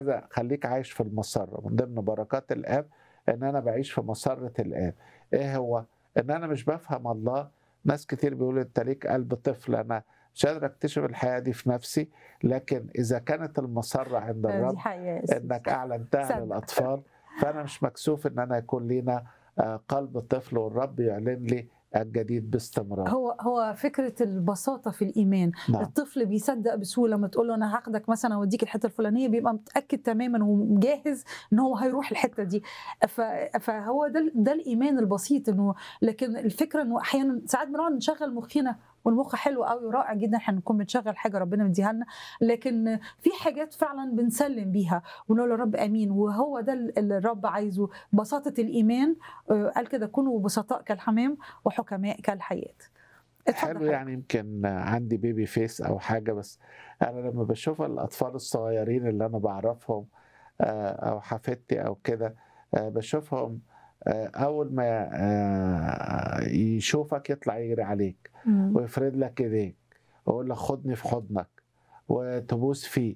كذا خليك عايش في المسرة من ضمن بركات الآب إن أنا بعيش في مسرة الآب إيه هو؟ إن أنا مش بفهم الله ناس كتير بيقولوا أنت ليك قلب طفل أنا مش قادر أكتشف الحياة دي في نفسي لكن إذا كانت المسرة عند دي الرب حقيقه يا أسيس. إنك أعلنتها صدق. للأطفال فأنا مش مكسوف إن أنا يكون لينا آه، قلب طفل والرب يعلن لي الجديد باستمرار هو هو فكره البساطه في الايمان نعم الطفل بيصدق بسهوله لما تقول له انا هاخدك مثلا اوديك الحته الفلانيه بيبقى متاكد تماما وجاهز ان هو هيروح الحته دي ف- فهو ده ده الايمان البسيط انه لكن الفكره انه احيانا ساعات بنقعد نشغل مخنا والمخ حلو قوي ورائع جدا احنا نكون بنشغل حاجه ربنا مديها لنا لكن في حاجات فعلا بنسلم بيها ونقول يا رب امين وهو ده اللي الرب عايزه بساطه الايمان آه، قال كده كونوا بسطاء كالحمام وحكماء كالحياه اتفضل حلو حضرتك. يعني يمكن عندي بيبي فيس او حاجه بس انا لما بشوف الاطفال الصغيرين اللي انا بعرفهم آه، او حفيدتي او كده آه، بشوفهم آه، اول ما آه، يشوفك يطلع يجري عليك مم. ويفرد لك ايديك ويقول لك خدني في حضنك وتبوس فيه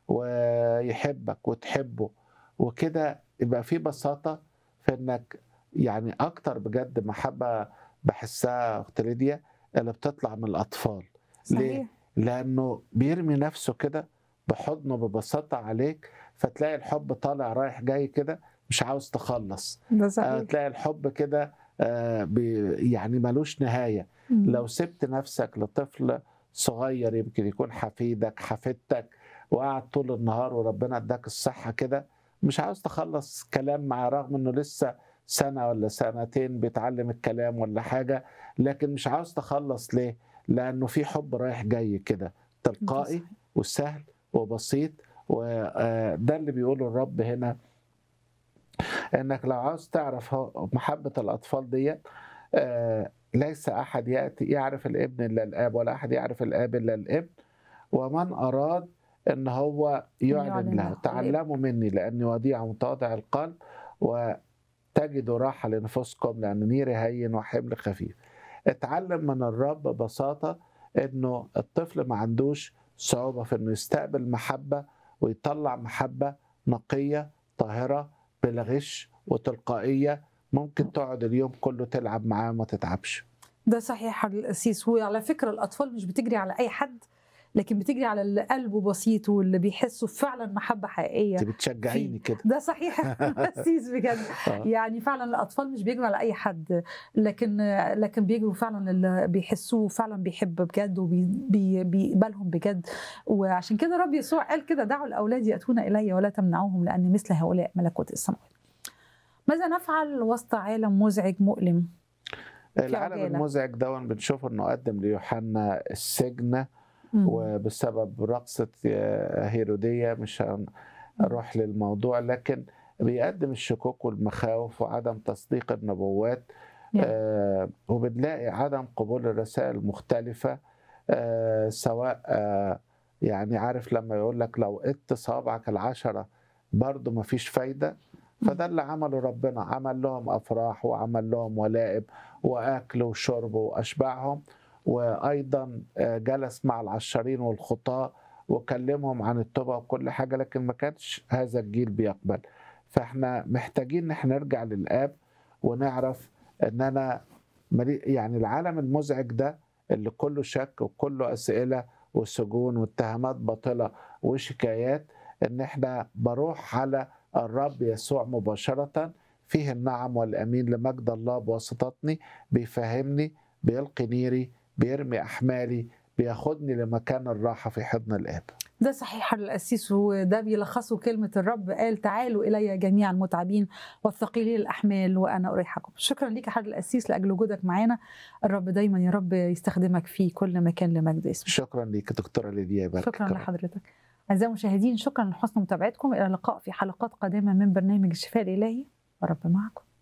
ويحبك وتحبه وكده يبقى في بساطه في انك يعني اكتر بجد محبه بحسها اخت ليديا اللي بتطلع من الاطفال ليه؟ صحيح لانه بيرمي نفسه كده بحضنه ببساطه عليك فتلاقي الحب طالع رايح جاي كده مش عاوز تخلص ده آه، صحيح تلاقي الحب كده آه، بي- يعني ملوش نهايه مم. لو سبت نفسك لطفل صغير يمكن يكون حفيدك حفيدتك وقعد طول النهار وربنا اداك الصحة كده مش عاوز تخلص كلام معاه رغم انه لسه سنة ولا سنتين بيتعلم الكلام ولا حاجة لكن مش عاوز تخلص ليه؟ لأنه في حب رايح جاي كده ده تلقائي صحيح. وسهل وبسيط وده اللي بيقوله الرب هنا انك لو عاوز تعرف هو- محبة الأطفال دي آه، ليس أحد يأتي يعرف الابن إلا الآب ولا أحد يعرف الآب إلا الابن ومن أراد أن هو يعلن يعلن له له تعلموا مني لأني وديع متواضع القلب وتجدوا راحة لنفوسكم لأن نيري هين وحمل خفيف اتعلم من الرب ببساطة أنه الطفل ما عندوش صعوبة في أنه يستقبل محبة ويطلع محبة نقية طاهرة بلا غش وتلقائية ممكن تقعد اليوم كله تلعب معاه ما تتعبش ده صحيح حضرتك القسيس وعلى فكره الاطفال مش بتجري على اي حد لكن بتجري على اللي قلبه بسيط واللي بيحسوا فعلا محبه حقيقيه انت بتشجعيني كده ده صحيح قسيس بجد آه. يعني فعلا الاطفال مش بيجروا على اي حد لكن لكن بيجروا فعلا اللي بيحسوه فعلا بيحب بجد وبيقبلهم بجد وعشان كده رب يسوع قال كده دعوا الاولاد ياتون الي ولا تمنعوهم لان مثل هؤلاء ملكوت السماوات ماذا نفعل وسط عالم مزعج مؤلم العالم عجالة. المزعج دون بنشوف انه قدم ليوحنا السجن مم. وبسبب رقصة هيرودية مش هنروح للموضوع لكن بيقدم الشكوك والمخاوف وعدم تصديق النبوات نعم. آه وبنلاقي عدم قبول الرسائل المختلفة آه سواء آه يعني عارف لما يقول لك لو قدت صوابعك العشرة برضه مفيش فايدة فده اللي عمله ربنا عمل لهم أفراح وعمل لهم ولائم وأكل وشرب وأشبعهم وأيضا آه، جلس مع العشارين والخطاة وكلمهم عن التوبة وكل حاجة لكن ما كانش هذا الجيل بيقبل فاحنا محتاجين ان احنا نرجع للآب ونعرف ان انا ملي- يعني العالم المزعج ده اللي كله شك وكله أسئلة وسجون واتهامات باطلة وشكايات ان احنا بروح على الرب يسوع مباشرة فيه النعم والأمين لمجد الله بواسطتني بيفهمني بيلقي نيري بيرمي أحمالي بياخدني لمكان الراحة في حضن الآب ده صحيح القسيس وده بيلخصه كلمة الرب قال تعالوا إلي جميعا المتعبين والثقيلين الأحمال وأنا أريحكم شكرا ليك يا حضرة القسيس لأجل وجودك معانا الرب دايما يا رب يستخدمك في كل مكان لمجد اسمه شكرا ليك دكتورة ليديا يبارك شكرا فيك. لحضرتك أعزائي المشاهدين شكرا لحسن متابعتكم إلى اللقاء في حلقات قادمة من برنامج الشفاء الإلهي ورب معكم